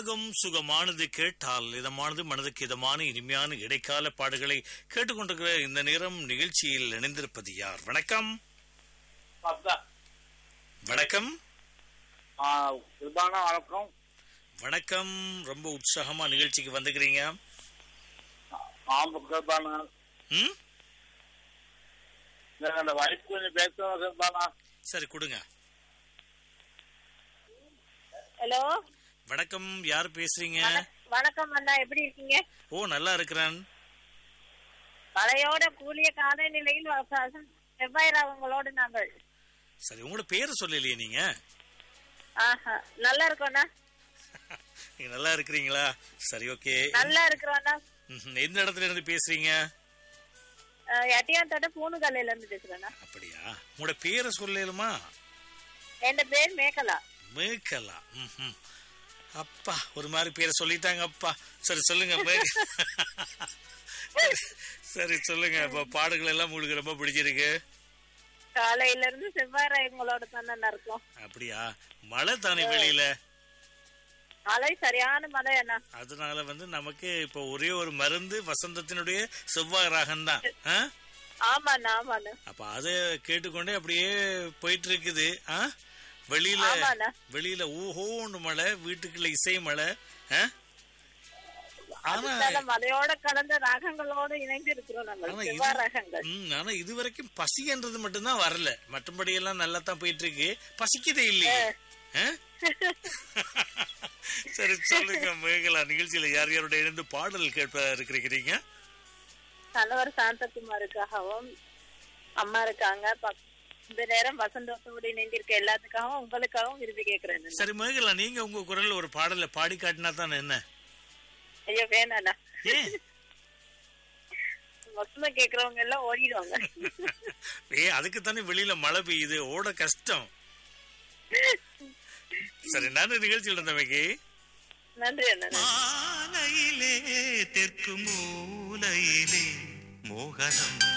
ராகம் சுகமானது கேட்டால் இதமானது மனதுக்கு இதமான இனிமையான இடைக்கால பாடுகளை கேட்டுக்கொண்டிருக்கிற இந்த நேரம் நிகழ்ச்சியில் இணைந்திருப்பது யார் வணக்கம் வணக்கம் கிருபானா வணக்கம் வணக்கம் ரொம்ப உற்சாகமா நிகழ்ச்சிக்கு வந்துக்கிறீங்க ஆமா கிருபானா ம் எனக்கு அந்த வயசு கொஞ்சம் பேசுவோம் கிருபானா சரி கொடுங்க ஹலோ வணக்கம் யார் பேசுறீங்க வணக்கம் அண்ணா எப்படி இருக்கீங்க ஓ நல்லா இருக்கிறேன் மழையோட கூலிய காலநிலையில் வ- செவ்வாய் ராகங்களோடு நாங்கள் சரி உங்களோட பேரை சொல்லலையே நீங்க ஆஹா நல்லா இருக்கோண்ணா நீங்க நல்லா இருக்கிறீங்களா சரி ஓகே நல்லா இருக்கிறோண்ணா எந்த இடத்துல இருந்து பேசுறீங்க எட்டியாந்தோட்ட பூணுகல்லையில இருந்து பேசுறேண்ணா அப்படியா உங்களோட பேரை சொல்லலுமா என் பேர் மேகலா மேக்கலா ம்ஹும். அப்பா ஒரு மாதிரி பேரை சொல்லிட்டாங்க அப்பா சரி சொல்லுங்க மே- சரி, சரி சொல்லுங்க இப்ப பாடுகள் எல்லாம் உங்களுக்கு ரொம்ப பிடிச்சிருக்கு காலையில இருந்து செவ்வாய் ராகங்களோட தானே இருக்கோம் அப்படியா மழை தானே வெளியில மழை சரியான மழை அண்ணா அதனால வந்து நமக்கு இப்ப ஒரே ஒரு மருந்து வசந்தத்தினுடைய செவ்வாய் ராகம் தான் ஆமாண்ணா ஆமாண்ணா அப்ப அதை கேட்டுக்கொண்டே அப்படியே போயிட்டு இருக்குது ஆ? வெளியில ஆமாண்ணா. வெளியில ஊஹோன்னு மழை வீட்டுக்குள்ள இசை மழை ஆ? ஆனா அதனால மழையோட கலந்த ராகங்களோட இணைந்து இருக்கிறோம் ஆனா நாங்கள் இது- செவ்வாய் ராகங்கள் ம், ஆனா இது வரைக்கும் பசின்றது மட்டும்தான் வரல மற்றபடி எல்லாம் நல்லா தான் போயிட்டு இருக்கு பசிக்கதே இல்லையே ஆ? சரி சொல்லுங்க மேகலா நிகழ்ச்சியில யார் யாரோட இணைந்து பாடல் கேட்ப இருக்கிறீங்க கணவர் சாந்தகுமாருக்காகவும் அம்மா இருக்காங்க பக்- இந்த நேரம் வசந்தோட்டோடு இணைந்திருக்க எல்லாத்துக்காகவும் உங்களுக்காகவும் விரும்பி கேட்கிறேன் நான். சரி மேகலா நீங்க உங்க குரல்ல ஒரு பாடலை பாடி காட்டினா தானே என்ன ஐயோ வேணாண்ணா ஏன் வசந்தம் கேக்குறவங்க எல்லாம் ஓடிடுவாங்க ஏ அதுக்கு தானே வெளியில மழை பெய்யுது ஓட கஷ்டம் சரி நன்றி நிகழ்ச்சியில் இருந்தமைக்கு நன்றி அண்ணா மாலையிலே தெற்கு மூலையிலே மோகனம்